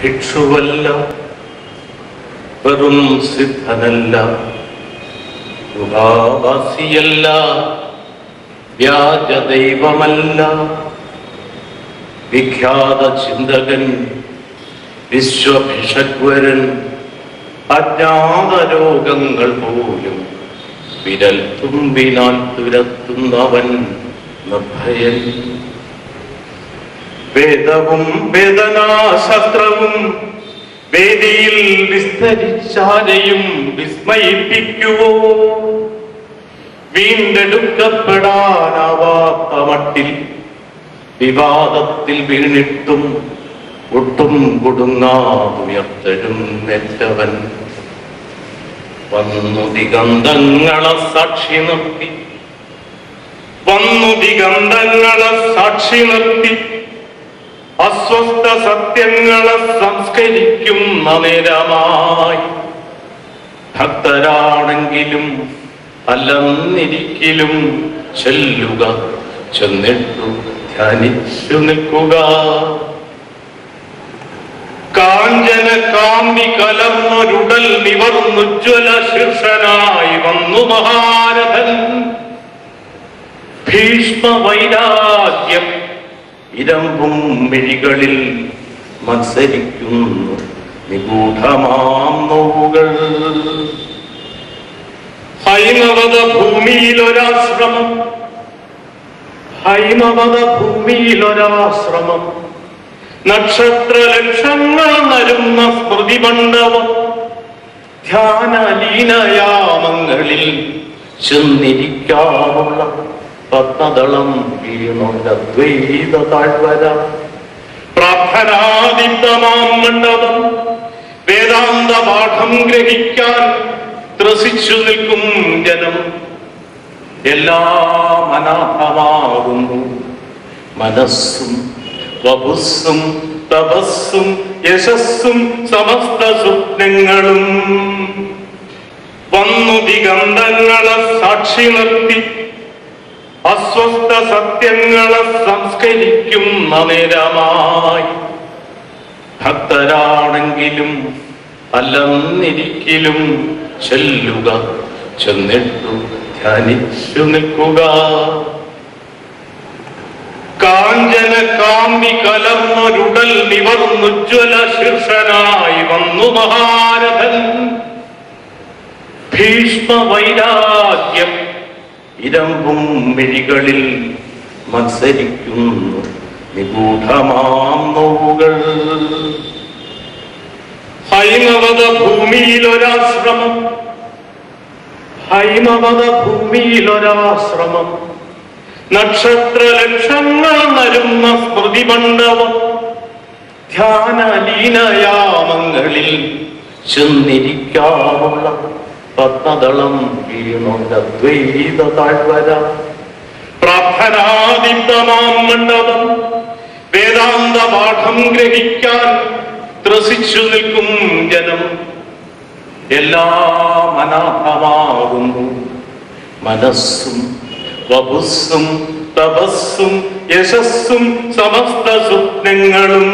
ഭിക്ഷുവല്ല വെറും സിദ്ധനല്ല ഗുഹാവാസിയല്ല വ്യാജ ദൈവമല്ല വിഖ്യാത ചിന്തകൻ വിശ്വഭിഷഗ്വരൻ അജ്ഞാത രോഗങ്ങൾ പോലും വിരൽ തുമ്പിനാൽ തുരത്തുന്നവൻ നിർഭയൻ വേദവും വേദനാശസ്ത്രവും വേദിയിൽ വിസ്തരിച്ചാരെയും വിസ്മയിപ്പിക്കുവോ വീണ്ടെടുക്കപ്പെടാനാവാത്ത മട്ടിൽ വിവാദത്തിൽ വീണിട്ടും ഒട്ടും കൊടുങ്ങാതുയർത്തരും നെറ്റവൻ വന്നു ദിഗന്ധങ്ങളെ സാക്ഷി നിർത്തി വന്നു ദിഗന്ധങ്ങളെ സാക്ഷി നിർത്തി അസ്വസ്ഥ സത്യങ്ങളെ സംസ്കരിക്കുന്ന നേരമായി ഭക്തരാണെങ്കിലും അല്ലെന്നിരിക്കലും ചെല്ലുക ചെന്നിട്ടു ധ്യാനിച്ചു നിൽക്കുക കാഞ്ചന കാന്തി കലർന്നൊരുടൽ നിവർന്നുജ്വല ശീർഷനായി വന്നു മഹാരഥൻ ഭീഷ്മ വൈരാഗ്യം ഇരമ്പും മിഴികളിൽ മത്സരിക്കുന്നു നിഗൂഢമാം നോവുകൾ ഹൈമവത ഭൂമിയിലൊരാശ്രമം ഹൈമവത ഭൂമിയിലൊരാശ്രമം നക്ഷത്ര ലക്ഷങ്ങൾ നരുന്ന സ്മൃതി മണ്ഡപം ധ്യാനലീനയാമങ്ങളിൽ ചെന്നിരിക്കാനുള്ള പത്മദളം വീണൊരദ്വൈത താഴ്വര പ്രാർത്ഥനാദിത്തമാം മണ്ഡപം വേദാന്ത പാഠം ഗ്രഹിക്കാൻ ത്രസിച്ചു നിൽക്കും ജനം എല്ലാം അനാഥമാകുന്നു മനസ്സും വപുസ്സും തപസ്സും യശസ്സും സമസ്ത സ്വപ്നങ്ങളും വന്നു ദിഗന്ധങ്ങളെ സാക്ഷി നിർത്തി അസ്വസ്ഥ സത്യങ്ങളെ സംസ്കരിക്കുന്ന നേരമായി ഭക്തരാണെങ്കിലും അല്ലെന്നിരിക്കലും ചെല്ലുക ചെന്നിട്ടു ധ്യാനിച്ചു നിൽക്കുക കാഞ്ചന കാന്തി കലർന്നൊരുടൽ നിവർന്നുജ്വല ശീർഷനായി വന്നു മഹാരഥൻ ഭീഷ്മ വൈരാഗ്യം ഇരമ്പും മിഴികളിൽ മത്സരിക്കുന്നു നിഗൂഢമാം നോവുകൾ ഹൈമവത ഭൂമിയിലൊരാശ്രമം ഹൈമവത ഭൂമിയിലൊരാശ്രമം നക്ഷത്ര ലക്ഷങ്ങൾ നരുന്ന സ്മൃതി മണ്ഡപം ധ്യാനലീനയാമങ്ങളിൽ ചെന്നിരിക്കാനുള്ള പത്മദളം വീണൊരദ്വൈത താഴ്വര പ്രാർത്ഥനാദിത്തമാം മണ്ഡപം വേദാന്ത പാഠം ഗ്രഹിക്കാൻ ത്രസിച്ചു നിൽക്കും ജനം എല്ലാം അനാഥമാകുന്നു മനസ്സും വപുസ്സും തപസ്സും യശസ്സും സമസ്ത സ്വപ്നങ്ങളും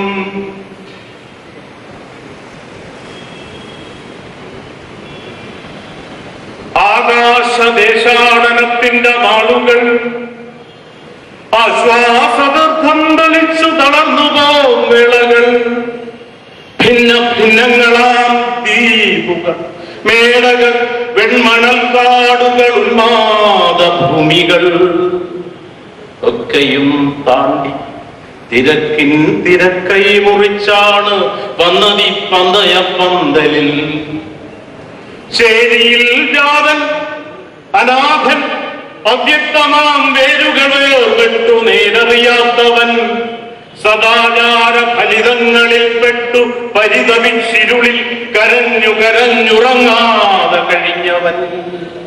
ആകാശദേശാടനത്തിന്റെ നാളുകൾ ആശ്വാസദർത്ഥം തളിച്ചു തളർന്നു പോം വേളകൾ ഭിന്ന ഭിന്നങ്ങളാം ദ്വീപുകൾ മേടകൾ വെൺമണൽ കാടുകൾ ഉന്മാദ ഭൂമികൾ ഒക്കെയും താണ്ടി തിരക്കിൻ തിരക്കൈ മുറിച്ചാണ് വന്നതി പന്തയ പന്തലിൽ ചേരിയിൽ ജാതൻ അനാഥൻ അവ്യക്തമാം വേരുകളെ വെട്ടു നേരറിയാത്തവൻ സദാചാര ഫലിതങ്ങളിൽ പെട്ടു പരിതമിച്ചിരുളിൽ കരഞ്ഞു കരഞ്ഞുറങ്ങാതെ കഴിഞ്ഞവൻ